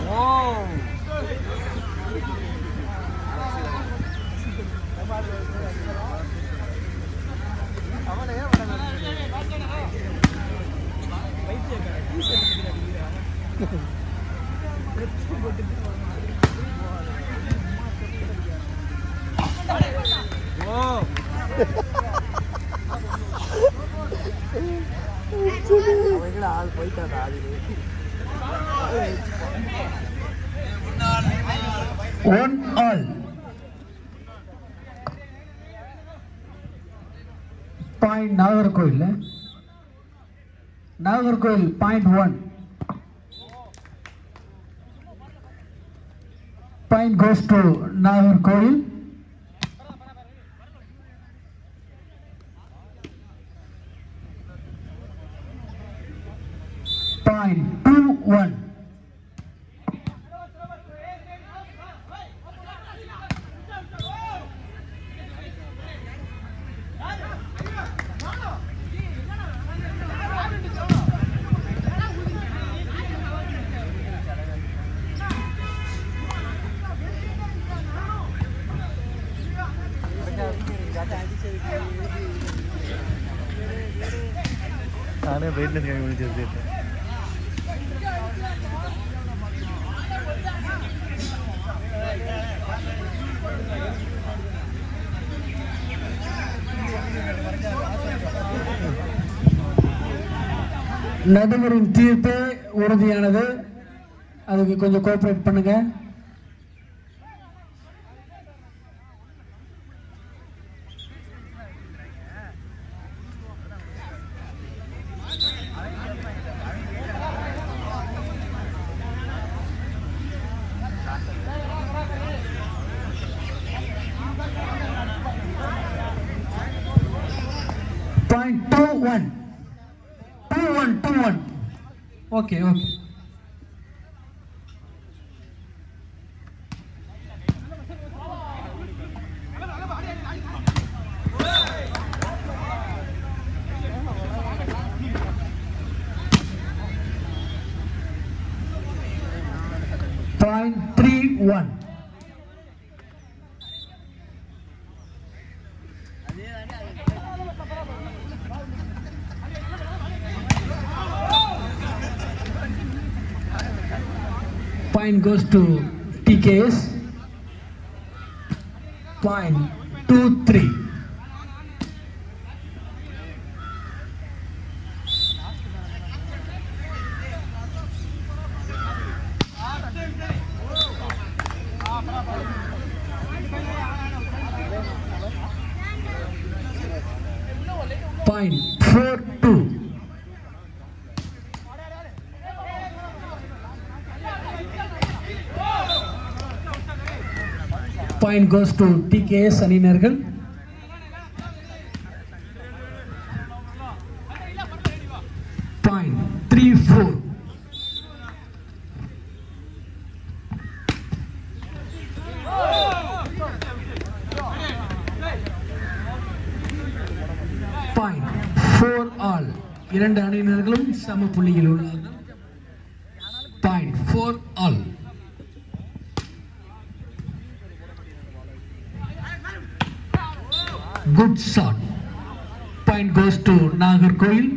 One all point Nagercoil Nagercoil point one point goes to Nagercoil point two one நானே weightness கம்மி பண்ணி சேர்த்துட்டேன் நடுவரின் தீர்ப்பே உறுதியானது அதுக்கு கொஞ்சம் கோஆப்ரேட் பண்ணுங்க point two one two one two one okay okay point three one Point goes to TKS. Point two three. Point four two. Point goes to TKS அணியினர்கள் point three four point four all இரண்டு அணியினர்களும் சம புள்ளியில் உள்ளார்கள் point four all good shot. Point goes to Nagarkoil.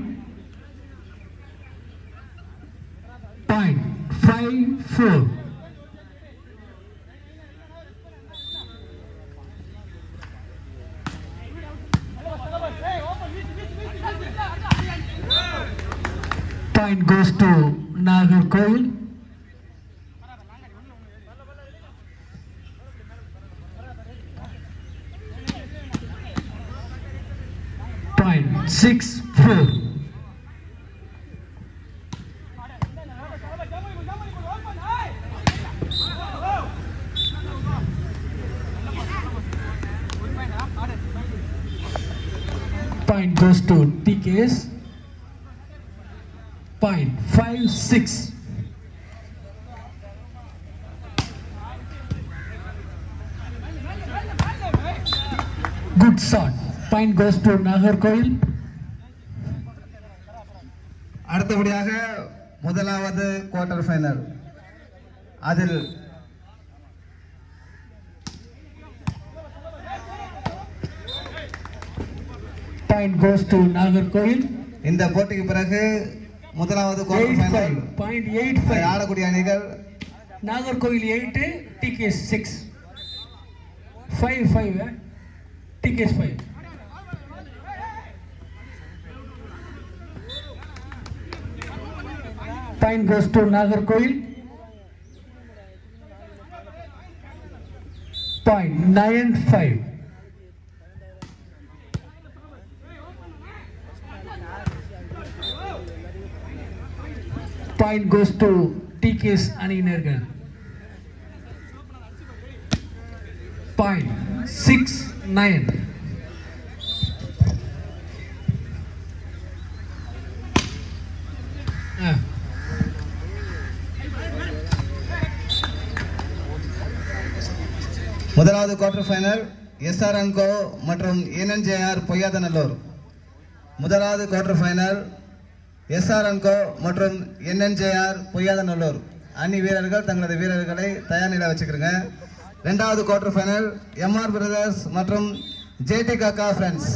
Point five four. Point goes to Nagarkoil. Point six four. Point goes to TKS. Point five six. Good shot. Point goes to Nagarkoil. அடுத்தபடியாக முதலாவது quarter final அதில் Point goes to Nagarkoil. இந்த போட்டிக்கு பிறகு முதலாவது quarter 8 final 5. Point 8 5. ஆடக்கூடிய அணிகள் Nagarkoil 8, TKS 6. 5 5. Eh? TKS 5. Point goes to Nagarkoil. Point 9 5. Point goes to TKS அணியினர்கள் பாயிண்ட் சிக்ஸ் நைன் முதலாவது குவார்டர் ஃபைனல் எஸ்ஆர் அன்கோ மற்றும் என்என்ஜேஆர் பொய்யாதநல்லூர் முதலாவது குவார்டர் ஃபைனல் எஸ்ஆர் அன்கோ மற்றும் என்என்ஜேஆர் பொய்யாதநல்லூர் அணி வீரர்கள் தங்களது வீரர்களை தயார் நிலை வச்சுக்கிறங்க ரெண்டாவது குவார்டர் ஃபைனல் எம்ஆர் பிரதர்ஸ் மற்றும் ஜேடி காக்கா ஃப்ரெண்ட்ஸ்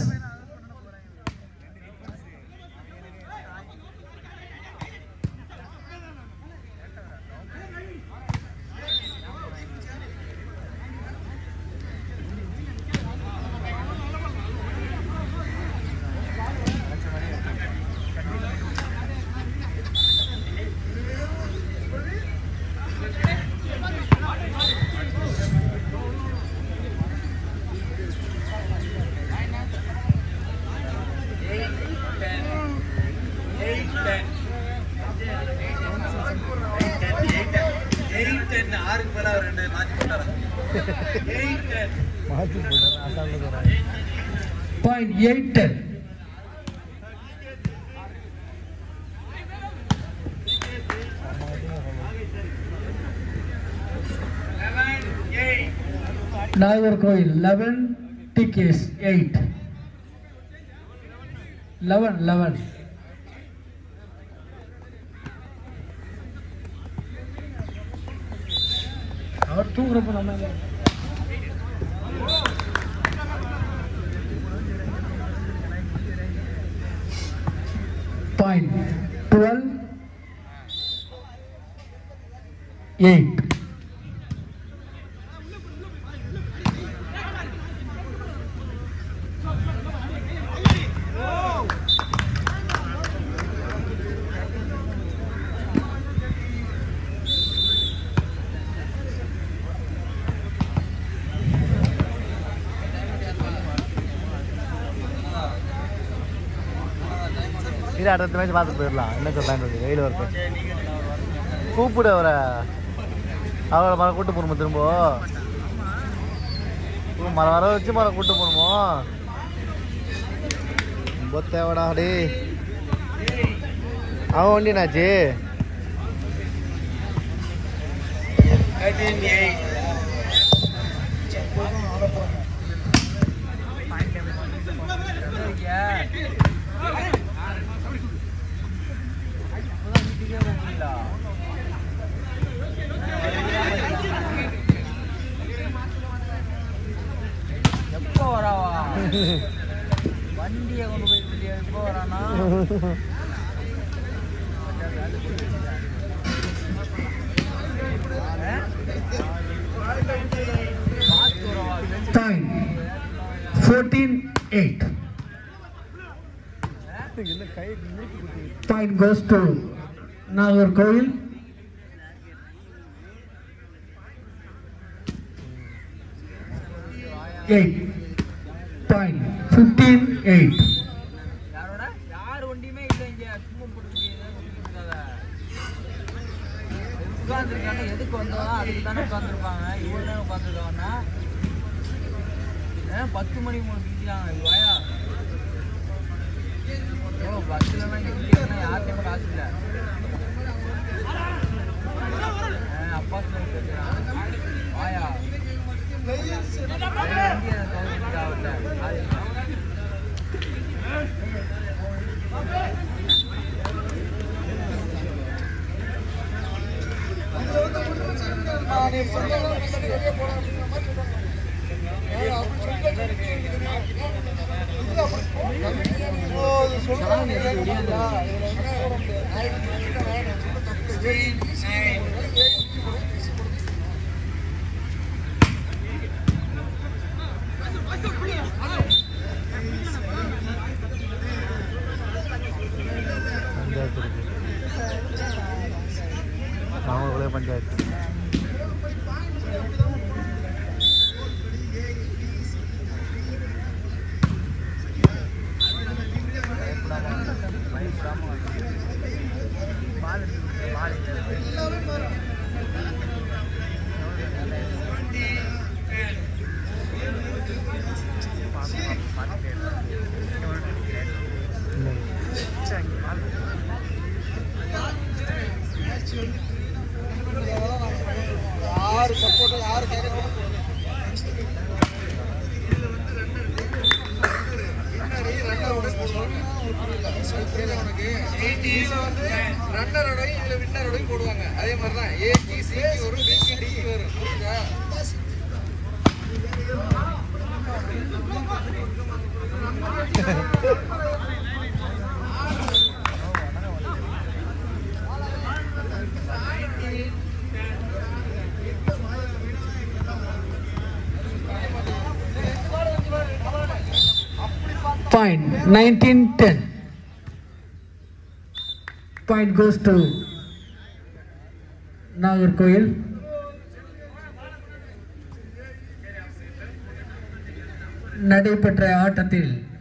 மாற்றி போட்டார் அசால்ட்டு போகிறாங்க point eight ten Nagercoil eleven TKS eight eleven eleven அவர் தூங்குறப்ப நம்ம எங்க? point 12 8 இது அடுத்த மேட்ச் பார்த்து போயிடலாம் என்ன சொல்கிறான்னு வெயில் ஒருத்தர் கூப்பிடு அவரை அவரை மர கூட்டு போகணுமா திரும்ப ஓ, மரம் வர வச்சு மரம் கூட்டு போகணுமோ ரொம்ப தேவைடா டே அவன் வண்டி என்னாச்சு எப்போ வராவா வண்டியை கொண்டு போய் வெளியே எப்போ வரானா பார்த்து வரவா point 14 8 என்ன கை மூச்சு குத்தி point goes to Nagercoil eight point fifteen eight யாரோட யார் வண்டியுமே இல்லை இங்க சும்மா போட்டு உட்காந்துருக்காங்க எதுக்கு வந்தோம் அதுக்கு தானே உட்காந்துருப்பாங்க இவ்வளோ நேரம் உட்காந்துருக்காங்கன்னா ஏன் பத்து மணிக்கு மூணு பிடிக்கிறாங்க இதுவாயா ஓ பஸ்லலாம் இங்கே பிடிக்கிறதுனா யார்கிட்டயுமே காசு இல்லை ஆ, அப்பா சொல்லி வாயா வண்டி அதை துவங்கிட்டு அவர்கிட்ட அது முதலாவது பஞ்சாயத்து இருக்கு அவங்களுக்குள்ளே பஞ்சாயத்து ரன்னரோடையும் இதுல வின்னரோடையும் போடுவாங்க அதே மாதிரி தான் ஏக்கு சிக்கு வரும் பிக்கு டிக்கு வரும் புரியுதா Point 1910. Point goes to Nagarkoil. நடைபெற்ற ஆட்டத்தில்